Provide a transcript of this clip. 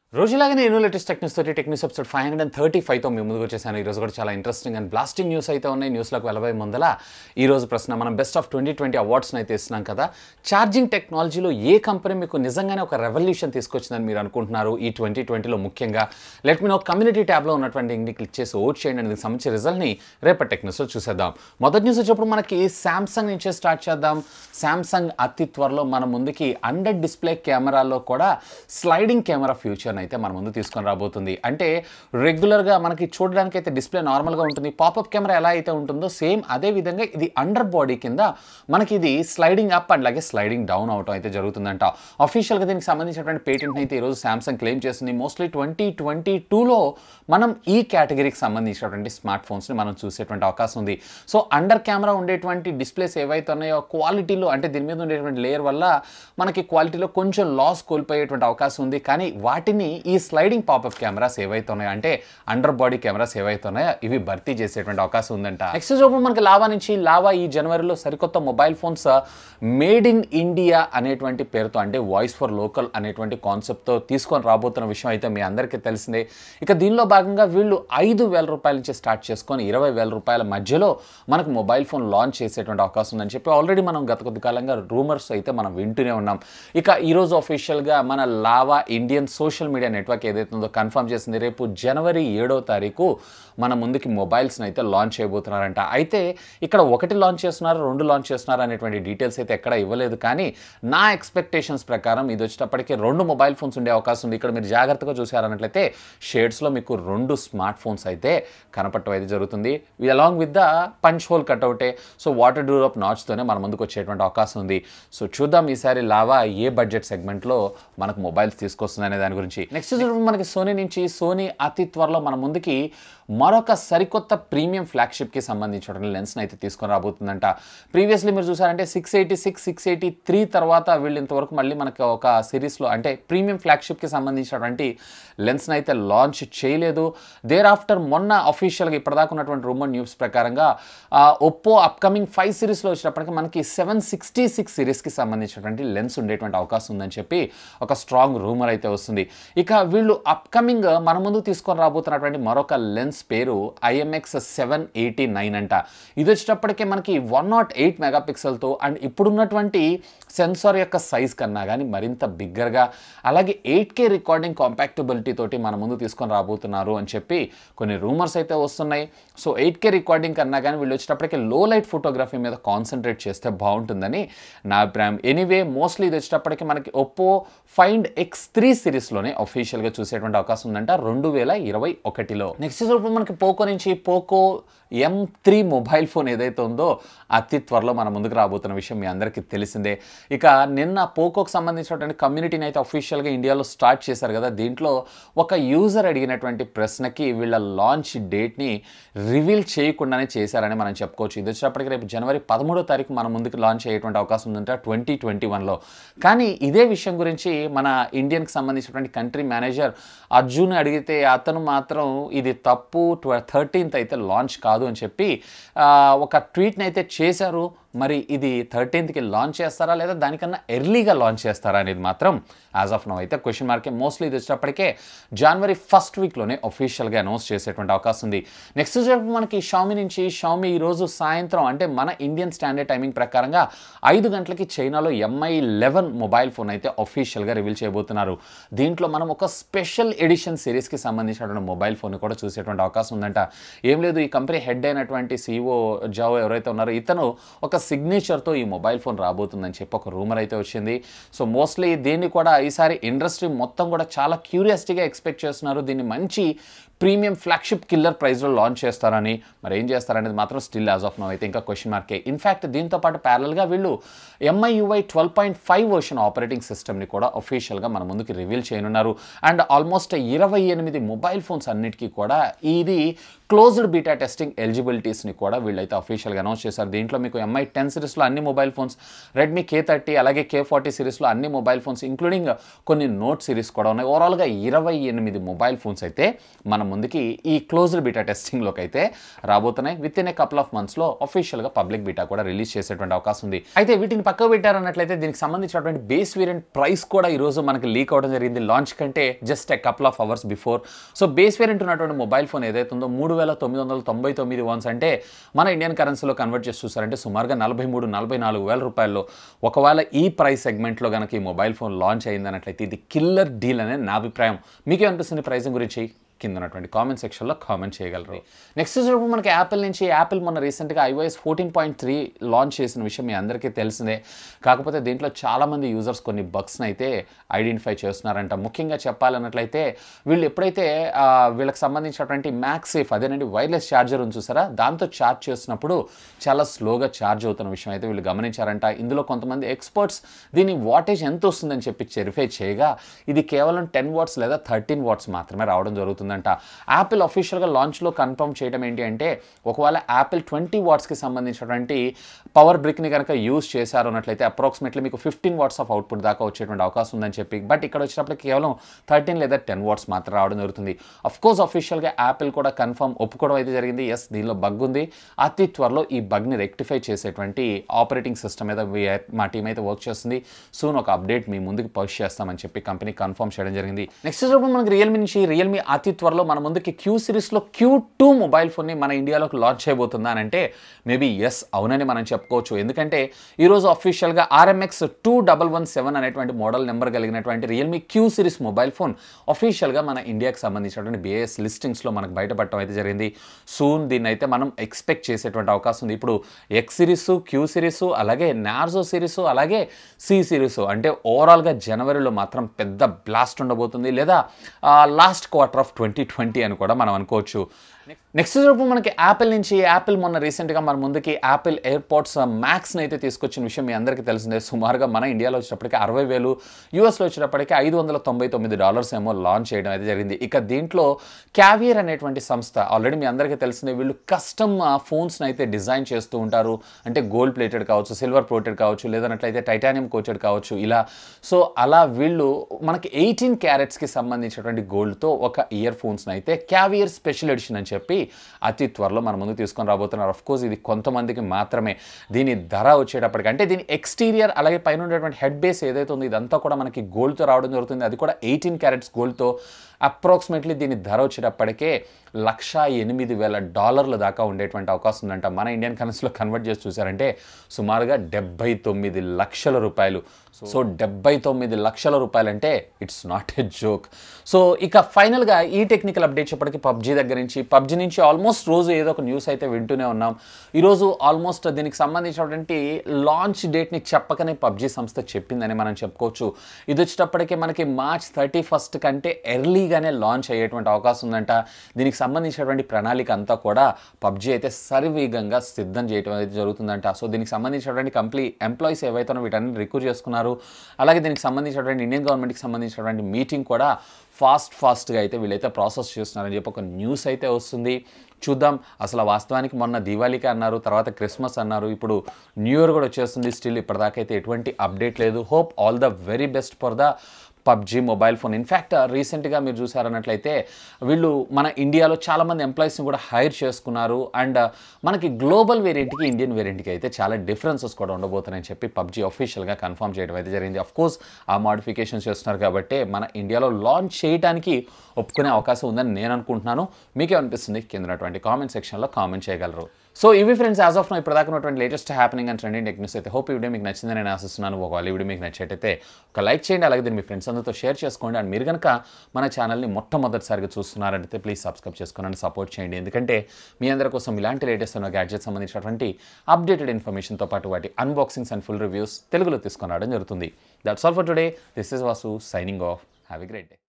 రోజులాగానే ఎన్నో latest techniques తోటి techniques episode five hundred and thirty ఫైవ్తో మీ ముందుకు వచ్చేసాను ఈ రోజు కూడా చాలా ఇంట్రెస్టింగ్ అండ్ బ్లాస్టింగ్ న్యూస్ అయితే ఉన్నాయి న్యూస్లోకి వెళ్ళబోయే ముందల ఈ రోజు ప్రశ్న మనం బెస్ట్ ఆఫ్ ట్వంటీ ట్వంటీ అవార్డ్స్ని అయితే ఇస్తున్నాం కదా ఛార్జింగ్ టెక్నాలజీలో ఏ కంపెనీ మీకు నిజంగానే ఒక రెవల్యూషన్ తీసుకొచ్చిందని మీరు అనుకుంటున్నారు ఈ ట్వంటీ ట్వంటీలో ముఖ్యంగా లెట్ మీ నో కమ్యూనిటీ ట్యాబ్లో ఉన్నటువంటి లింక్ని క్లిక్ చేసి ఓట్ చేయండి అనేది సంబంధించిన రిజల్ట్ని రేపటి టెక్నిక్స్లో చూసేద్దాం మొదటి న్యూస్ వచ్చేప్పుడు మనకి శాంసంగ్ నుంచే స్టార్ట్ చేద్దాం శాంసంగ్ అతి త్వరలో మన ముందుకి అండర్ డిస్ప్లే కెమెరాలో కూడా స్లైడింగ్ కెమెరా ఫ్యూచర్ని అయితే మన ముందు తీసుకొని రాబోతుంది అంటే రెగ్యులర్గా మనకి చూడడానికి అయితే డిస్ప్లే నార్మల్గా ఉంటుంది పాపప్ కెమెరా ఎలా అయితే ఉంటుందో సేమ్ అదే విధంగా ఇది అండర్ బాడీ కింద మనకి ఇది స్లైడింగ్ అప్ అండ్ అలాగే స్లైడింగ్ డౌన్ అవటం అయితే జరుగుతుందంట అఫీషియల్గా దీనికి సంబంధించినటువంటి పేటెంట్ని అయితే ఈరోజు శాంసంగ్ క్లెయిమ్ చేస్తుంది మోస్ట్లీ ట్వంటీ ట్వంటీ టూలో మనం ఈ కేటగిరీకి సంబంధించినటువంటి స్మార్ట్ ఫోన్స్ని మనం చూసేటువంటి అవకాశం ఉంది సో అండర్ కెమెరా ఉండేటువంటి డిస్ప్లేస్ ఏవైతే ఉన్నాయో క్వాలిటీలో అంటే దీని మీద ఉండేటువంటి లేయర్ వల్ల మనకి క్వాలిటీలో కొంచెం లాస్ కోల్పోయేటువంటి అవకాశం ఉంది కానీ వాటిని ఈ స్లైడింగ్ పాపప్ కెమెరాస్ ఏవైతే ఉన్నాయో అంటే అండర్ బాడీ కెమెరాస్ ఏవైతే ఉన్నాయో ఇవి భర్తీ చేసేటువంటి అవకాశం ఉందంట నెక్స్ట్ చూపు మనకి లావా నుంచి లావా ఈ జనవరిలో సరికొత్త mobile phones made in India అనేటువంటి పేరుతో అంటే వాయిస్ ఫర్ లోకల్ అనేటువంటి కాన్సెప్ట్తో తీసుకొని రాబోతున్న విషయం అయితే మీ అందరికీ తెలిసిందే ఇక దీనిలో భాగంగా వీళ్ళు ఐదు వేల రూపాయల నుంచి స్టార్ట్ చేసుకొని ఇరవై వేల రూపాయల మధ్యలో మనకు మొబైల్ ఫోన్ లాంచ్ చేసేటువంటి అవకాశం ఉందని చెప్పి ఆల్రెడీ మనం గత కొద్ది కాలంగా రూమర్స్ అయితే మనం వింటూనే ఉన్నాం ఇక ఈరోజు అఫీషియల్గా మన Lava Indian social media network ఏదైతే ఉందో కన్ఫర్మ్ చేసింది రేపు జనవరి ఏడో తారీఖు మన ముందుకి మొబైల్స్ని అయితే లాంచ్ చేయబోతున్నారంట అయితే ఇక్కడ ఒకటి లాంచ్ చేస్తున్నారు రెండు లాంచ్ చేస్తున్నారు అనేటువంటి డీటెయిల్స్ అయితే ఎక్కడ ఇవ్వలేదు కానీ నా ఎక్స్పెక్టేషన్స్ ప్రకారం ఇది వచ్చేటప్పటికి రెండు మొబైల్ ఫోన్స్ ఉండే అవకాశం ఉంది ఇక్కడ మీరు జాగ్రత్తగా చూసారన్నట్లయితే షేడ్స్లో మీకు రెండు స్మార్ట్ ఫోన్స్ అయితే కనపడటం అయితే జరుగుతుంది along with the punch hole కట్అవుటే సో వాటర్ డ్యూరప్ నాచ్తోనే మన ముందుకు వచ్చేటువంటి అవకాశం ఉంది సో చూద్దాం ఈసారి లావా ఏ బడ్జెట్ సెగ్మెంట్లో మనకు మొబైల్స్ తీసుకొస్తుంది అనే దాని గురించి నెక్స్ట్ చూడండి మనకి సోనీ నుంచి సోనీ అతి త్వరలో మన ముందుకి మరొక సరికొత్త ప్రీమియం ఫ్లాగ్షిప్కి సంబంధించిన లెన్స్ని అయితే తీసుకొని రాబోతుందంట ప్రీవియస్లీ మీరు చూసారంటే six eighty six six eighty three తర్వాత వీళ్ళు ఇంతవరకు మళ్ళీ మనకి ఒక సిరీస్లో అంటే ప్రీమియం ఫ్లాగ్షిప్కి సంబంధించినటువంటి లెన్స్ని అయితే లాంచ్ చేయలేదు దేర్ ఆఫ్టర్ మొన్న అఫీషియల్గా ఇప్పటిదాకా ఉన్నటువంటి రూమర్ న్యూస్ ప్రకారంగా ఒప్పో అప్కమింగ్ ఫైవ్ సిరీస్లో వచ్చినప్పటికీ మనకి సెవెన్ సిక్స్టీ సిక్స్ సిరీస్కి సంబంధించినటువంటి లెన్స్ ఉండేటువంటి అవకాశం ఉందని చెప్పి ఒక స్ట్రాంగ్ రూమర్ అయితే వస్తుంది ఇక వీళ్ళు అప్కమింగ్ మన ముందు తీసుకొని రాబోతున్నటువంటి మరొక లెన్స్ పేరు ఐఎంఎక్స్ సెవెన్ ఎయిటీ నైన్ అంట ఇది వచ్చేటప్పటికే మనకి వన్ నాట్ ఎయిట్ మెగాపిక్సెల్తో అండ్ ఇప్పుడున్నటువంటి సెన్సార్ యొక్క సైజ్ కన్నా కానీ మరింత బిగ్గర్గా అలాగే ఎయిట్ కే రికార్డింగ్ కాంపాక్టబిలిటీ తోటి మన ముందు తీసుకొని రాబోతున్నారు అని చెప్పి కొన్ని రూమర్స్ అయితే వస్తున్నాయి సో ఎయిట్ కే రికార్డింగ్ కన్నా కానీ వీళ్ళు వచ్చేటప్పటికి లో లైట్ ఫోటోగ్రఫీ మీద కాన్సన్ట్రేట్ చేస్తే బాగుంటుందని నా అభిప్రాయం ఎనీవే మోస్ట్లీ ఇది వచ్చేటప్పటికి మనకి ఒప్పో ఫైండ్ ఎక్స్ త్రీ సిరీస్లోనే అఫీషియల్గా చూసేటువంటి అవకాశం ఉందంట రెండు వేల ఇరవై ఒకటిలో నెక్స్ట్ ఇప్పుడు మనకి పోకో నుంచి Poco M three mobile phone ఏదైతే ఉందో అతి త్వరలో మన ముందుకు రాబోతున్న విషయం మీ అందరికీ తెలిసిందే ఇక నిన్న పోకోకి సంబంధించినటువంటి కమ్యూనిటీని అయితే అఫీషియల్గా ఇండియాలో స్టార్ట్ చేశారు కదా దీంట్లో ఒక యూజర్ అడిగినటువంటి ప్రశ్నకి వీళ్ళ లాంచ్ డేట్ని రివీల్ చేయకుండానే చేశారని మనం చెప్పుకోవచ్చు ఇది వచ్చినప్పటికీ రేపు జనవరి పదమూడో తారీఖు మన ముందుకు లాంచ్ అయ్యేటువంటి అవకాశం ఉందంట ట్వంటీ ట్వంటీ వన్లో కానీ ఇదే విషయం గురించి మన ఇండియన్కి సంబంధించినటువంటి కంట్రీ మేనేజర్ అర్జున్ అడిగితే అతను మాత్రం ఇది తప్పు థర్టీన్త్ అయితే లాంచ్ కాదు అని చెప్పి ఒక ట్వీట్ని అయితే చేశారు మరి ఇది థర్టీన్త్కి లాంచ్ చేస్తారా లేదా దానికన్నా ఎర్లీగా లాంచ్ చేస్తారా అనేది మాత్రం యాజ్ ఆఫ్ నో అయితే క్వశ్చన్ మార్కే మోస్ట్లీ ఇది వచ్చేటప్పటికే జనవరి ఫస్ట్ వీక్లోనే అఫీషియల్గా అనౌన్స్ చేసేటువంటి అవకాశం ఉంది నెక్స్ట్ వచ్చేటప్పుడు మనకి షామి నుంచి షామి ఈరోజు సాయంత్రం అంటే మన ఇండియన్ స్టాండర్డ్ టైమింగ్ ప్రకారంగా ఐదు గంటలకి చైనాలో ఎంఐ లెవెన్ మొబైల్ ఫోన్ అయితే అఫీషియల్గా రివీల్ చేయబోతున్నారు దీంట్లో మనం ఒక స్పెషల్ ఎడిషన్ సిరీస్కి సంబంధించినటువంటి మొబైల్ ఫోన్ కూడా చూసేటువంటి అవకాశం ఉందంట ఏం లేదు ఈ కంపెనీ హెడ్ అయినటువంటి సీఓ జావో ఎవరైతే ఉన్నారో ఇతను ఒక సిగ్నేచర్తో ఈ మొబైల్ ఫోన్ రాబోతుందని చెప్పి ఒక రూమర్ అయితే వచ్చింది సో మోస్ట్లీ దీన్ని కూడా ఈసారి ఇండస్ట్రీ మొత్తం కూడా చాలా క్యూరియాసిటీగా ఎక్స్పెక్ట్ చేస్తున్నారు దీన్ని మంచి ప్రీమియం ఫ్లాగ్షిప్ కిల్లర్ ప్రైస్లో లాంచ్ చేస్తారని మరి ఏం చేస్తారనేది మాత్రం స్టిల్ యాజ్ ఆఫ్ నో అయితే ఇంకా క్వశ్చన్ మార్కే ఇన్ఫ్యాక్ట్ దీంతో పాటు ప్యారల్గా వీళ్ళు MIUI twelve point five version operating సిస్టమ్ని కూడా అఫీషియల్గా మన ముందుకి రివీల్ చేయనున్నారు అండ్ ఆల్మోస్ట్ ఇరవై ఎనిమిది మొబైల్ ఫోన్స్ అన్నిటికీ కూడా ఇది క్లోజ్డ్ బీటా టెస్టింగ్ ఎలిజిబిలిటీస్ని కూడా వీళ్ళైతే అఫీషియల్గా అనౌన్స్ చేశారు దీంట్లో మీకు ఎంఐ టెన్ సిరీస్లో అన్ని mobile phones Redmi K thirty అలాగే కే ఫార్టీ సిరీస్లో అన్ని మొబైల్ ఫోన్స్ ఇంక్లూడింగ్ కొన్ని నోట్ సిరీస్ కూడా ఉన్నాయి ఓవరాల్గా ఇరవై ఎనిమిది మొబైల్ ఫోన్స్ అయితే మన ముందుకి ఈ క్లోజ్డ్ బీటా టెస్టింగ్లోకి అయితే రాబోతున్నాయి with in a couple of మంత్స్లో అఫీషియల్గా పబ్లిక్ బీటా కూడా రిలీజ్ చేసేటువంటి అవకాశం ఉంది అయితే వీటిని పక్కకు పెట్టారన్నట్లయితే దీనికి సంబంధించినటువంటి బేస్ వేరియంట్ ప్రైస్ కూడా ఈరోజు మనకి లీక్ అవడం జరిగింది లాంచ్ కంటే just a couple of hours before so base variant ఉన్నటువంటి మొబైల్ ఫోన్ ఏదైతే ఉందో మూడు వేల తొమ్మిది వందల తొంభై తొమ్మిది వన్స్ అంటే మన ఇండియన్ కరెన్సీలో కన్వర్ట్ చేసి చూసారంటే సుమారుగా నలభై మూడు నలభై నాలుగు వేల రూపాయల్లో ఒకవేళ ఈ ప్రైస్ సెగ్మెంట్లో కనుక ఈ మొబైల్ ఫోన్ లాంచ్ అయిందన్నట్లయితే ఇది కిల్లర్ డీల్ అనే నా అభిప్రాయం మీకే అనిపిస్తుంది ప్రైసింగ్ గురించి కింద ఉన్నటువంటి కామెంట్ సెక్షన్లో కామెంట్ చేయగలరు నెక్స్ట్ వచ్చేటప్పుడు మనకి యాపిల్ నుంచి యాపిల్ మొన్న రీసెంట్గా iOS fourteen point three launch చేసిన విషయం మీ అందరికీ తెలిసిందే కాకపోతే దీంట్లో చాలామంది యూజర్స్ కొన్ని బగ్స్ని అయితే ఐడెంటిఫై చేస్తున్నారంట ముఖ్యంగా చెప్పాలన్నట్లయితే వీళ్ళు ఎప్పుడైతే ఆ, వీళ్ళకి సంబంధించినటువంటి మ్యాక్స్ సేఫ్ అదేనండి వైర్లెస్ ఛార్జర్ ఉంది చూసారా దాంతో ఛార్జ్ చేస్తున్నప్పుడు చాలా స్లోగా ఛార్జ్ అవుతున్న విషయం అయితే వీళ్ళు గమనించారంట ఇందులో కొంతమంది ఎక్స్పర్ట్స్ దీని వాటేజ్ ఎంత వస్తుందని చెప్పి వెరిఫై చేయగా ఇది కేవలం టెన్ వాట్స్ లేదా థర్టీన్ వాట్స్ మాత్రమే రావడం జరుగుతుందంట యాపిల్ అఫీషియల్గా లాంచ్లో కన్ఫర్మ్ చేయడం ఏంటి అంటే ఒకవేళ యాపిల్ ట్వంటీ వాట్స్కి సంబంధించినటువంటి పవర్ బ్రిక్ని కనుక యూజ్ చేశారు అన్నట్లయితే అప్రాక్సిమేట్లీ మీకు ఫిఫ్టీన్ వాట్స్ ఆఫ్ అవుట్పుట్ దాకా వచ్చేటువంటి అవకాశం ఉందని చెప్పి బట్ ఇక్కడ వచ్చినప్పటికి కేవలం థర్టీన్ లేదా టెన్ వాట్స్ మాత్రం రావడం జరుగుతుంది అఫ్ కోర్స్ అఫీషియల్గా యాపిల్ కూడా కన్ఫర్మ్ ఒప్పుకోవడం అయితే జరిగింది ఎస్ దీనిలో బగ్ ఉంది అతి త్వరలో ఈ బగ్ని రెక్టిఫై చేసేటువంటి ఆపరేటింగ్ సిస్టమ్ మీద we- మా టీం అయితే వర్క్ చేస్తుంది సూన్ ఒక అప్డేట్ మీ ముందుకు పోస్ట్ చేస్తామని చెప్పి కంపెనీ కన్ఫర్మ్ చేయడం జరిగింది నెక్స్ట్ వచ్చేటప్పుడు మనకి రియల్మీ నుంచి రియల్మీ అతి త్వరలో మన ముందుకి క్యూ సిరీస్లో క్యూ టూ మొబైల్ ఫోన్ని మన ఇండియాలోకి లాంచ్ చేయబోతుందా అని అంటే మేబీ ఎస్ అవునని మనం చెప్పుకోవచ్చు ఎందుకంటే ఈరోజు అఫీషియల్గా RMX two double one seven అనేటువంటి మోడల్ నెంబర్ కలిగినటువంటి Realme Q series mobile phone అఫీషియల్గా మన ఇండియాకి సంబంధించినటువంటి బిఏఎస్ లిస్టింగ్స్లో మనకు బయటపడటం అయితే జరిగింది సూన్ దీన్ని అయితే మనం ఎక్స్పెక్ట్ చేసేటువంటి అవకాశం ఉంది ఇప్పుడు ఎక్స్ సిరీస్ క్యూ సిరీస్ అలాగే నార్జో సిరీస్ అలాగే సి సిరీస్ అంటే ఓవరాల్గా జనవరిలో మాత్రం పెద్ద బ్లాస్ట్ ఉండబోతుంది లేదా last quarter of twenty twenty అని కూడా మనం అనుకోవచ్చు నెక్స్ట్ చూపు మనకి యాపిల్ నుంచి యాపిల్ మొన్న రీసెంట్గా మన ముందుకి యాపిల్ ఎయిర్పోర్ట్స్ మ్యాక్స్ని అయితే తీసుకొచ్చిన విషయం మీ అందరికీ తెలిసిందే సుమారుగా మన ఇండియాలో వచ్చేటప్పటికి అరవై వేలు యూఎస్లో వచ్చేటప్పటికి ఐదు వందల తొంభై తొమ్మిది డాలర్స్ ఏమో లాంచ్ చేయడం అయితే జరిగింది ఇక దీంట్లో క్యావియర్ అనేటువంటి సంస్థ ఆల్రెడీ మీ అందరికీ తెలిసిందే వీళ్ళు కస్టమ్ ఫోన్స్ని అయితే డిజైన్ చేస్తూ ఉంటారు అంటే గోల్డ్ ప్లేటెడ్ కావచ్చు సిల్వర్ ప్లేటెడ్ కావచ్చు లేదన్నట్లయితే టైటానియం కోటెడ్ కావచ్చు ఇలా సో అలా వీళ్ళు మనకి ఎయిటీన్ క్యారెట్స్కి సంబంధించినటువంటి గోల్డ్తో ఒక ఇయర్ ఫోన్స్ని అయితే క్యావియర్ స్పెషల్ ఎడిషన్ అని చెప్పి అతి త్వరలో మన ముందు తీసుకొని రాబోతున్నారు అఫ్ కోర్స్ ఇది కొంతమందికి మాత్రమే దీని ధర వచ్చేటప్పటికి అంటే దీని ఎక్స్టీరియర్ అలాగే పైన ఉండేటువంటి హెడ్ బేస్ ఏదైతే ఉందో ఇదంతా కూడా మనకి గోల్డ్తో రావడం జరుగుతుంది అది కూడా ఎయిటీన్ క్యారెట్స్ గోల్డ్తో అప్రాక్సిమేట్లీ దీని ధర వచ్చేటప్పటికే లక్ష ఎనిమిది వేల డాలర్ల దాకా ఉండేటువంటి అవకాశం ఉందంట మన ఇండియన్ కరెన్సీలో కన్వర్ట్ చేసి చూసారంటే సుమారుగా డెబ్బై తొమ్మిది లక్షల రూపాయలు సో డెబ్బై తొమ్మిది లక్షల రూపాయలు అంటే it's not a joke so ఇక ఫైనల్గా ఈ టెక్నికల్ అప్డేట్ చెప్పటికి పబ్జీ దగ్గర నుంచి పబ్జీ నుంచి ఆల్మోస్ట్ రోజు ఏదో ఒక న్యూస్ అయితే వింటూనే ఉన్నాం ఈరోజు ఆల్మోస్ట్ దీనికి సంబంధించినటువంటి లాంచ్ డేట్ని చెప్పకనే పబ్జీ సంస్థ చెప్పిందని మనం చెప్పుకోవచ్చు ఇది వచ్చేటప్పటికే మనకి మార్చ్ థర్టీ ఫస్ట్ కంటే ఎర్లీగానే లాంచ్ అయ్యేటువంటి అవకాశం ఉందంట దీనికి సంబంధించినటువంటి ప్రణాళిక అంతా కూడా పబ్జీ అయితే సరివేగంగా సిద్ధం చేయడం అయితే జరుగుతుందంట సో దీనికి సంబంధించినటువంటి కంప్లీ ఎంప్లాయీస్ ఏవైతే వీటన్ని రిక్రూట్ చేసుకున్నారు అలాగే దీనికి సంబంధించినటువంటి ఇండియన్ గవర్నమెంట్కి సంబంధించినటువంటి మీటింగ్ కూడా ఫాస్ట్ ఫాస్ట్గా అయితే వీళ్ళైతే ప్రాసెస్ చేస్తున్నారని చెప్పి ఒక న్యూస్ అయితే వస్తుంది చూద్దాం అసలు వాస్తవానికి మొన్న దీవాళికి అన్నారు తర్వాత క్రిస్మస్ అన్నారు ఇప్పుడు న్యూ ఇయర్ కూడా వచ్చేస్తుంది స్టిల్ ఇప్పటిదాకా అయితే ఎటువంటి అప్డేట్ లేదు hope all the very best for the PUBG mobile phone in fact రీసెంట్గా మీరు చూసారన్నట్లయితే వీళ్ళు మన ఇండియాలో చాలామంది ఎంప్లాయీస్ని కూడా హైర్ చేసుకున్నారు అండ్ మనకి గ్లోబల్ వేరియంట్కి ఇండియన్ వేరియంట్కి అయితే చాలా డిఫరెన్సెస్ కూడా ఉండబోతున్నాయని చెప్పి పబ్జీ అఫీషియల్గా కన్ఫర్మ్ చేయడం అయితే జరిగింది అఫ్ కోర్స్ ఆ మోడిఫికేషన్స్ చేస్తున్నారు కాబట్టి మన ఇండియాలో లాంచ్ చేయడానికి ఒప్పుకునే అవకాశం ఉందని నేను అనుకుంటున్నాను మీకే అనిపిస్తుంది కింద ఉన్నటువంటి కామెంట్ సెక్షన్లో కామెంట్ చేయగలరు సో ఇవి ఫ్రెండ్స్ యాజ్ ఆఫ్ నో ఇప్పుడు దాకా ఉన్నటువంటి latest happening and trending techniques అయితే హోప్ ఈ వీడియో మీకు నచ్చిందని నేను ఆశిస్తున్నాను ఒకవేళ ఈ వీడియో మీకు నచ్చేటైతే ఒక లైక్ చేయండి అలాగే దీన్ని మీ ఫ్రెండ్స్ అందరితో షేర్ చేసుకోండి అండ్ మీరు కనుక మన ఛానల్ని మొట్టమొదటిసారిగా చూస్తున్నారంటే ప్లీజ్ సబ్స్క్రైబ్ చేసుకోండి సపోర్ట్ చేయండి ఎందుకంటే మీ అందరి కోసం ఇలాంటి లేటెస్ట్ ఉన్న గ్యాడ్జెట్ సంబంధించినటువంటి అప్డేటెడ్ ఇన్ఫర్మేషన్తో పాటు వాటి అన్బాక్సింగ్స్ అండ్ ఫుల్ రివ్యూస్ తెలుగులో తీసుకొని రావడం జరుగుతుంది that's all for today this is Vasu signing off have a great day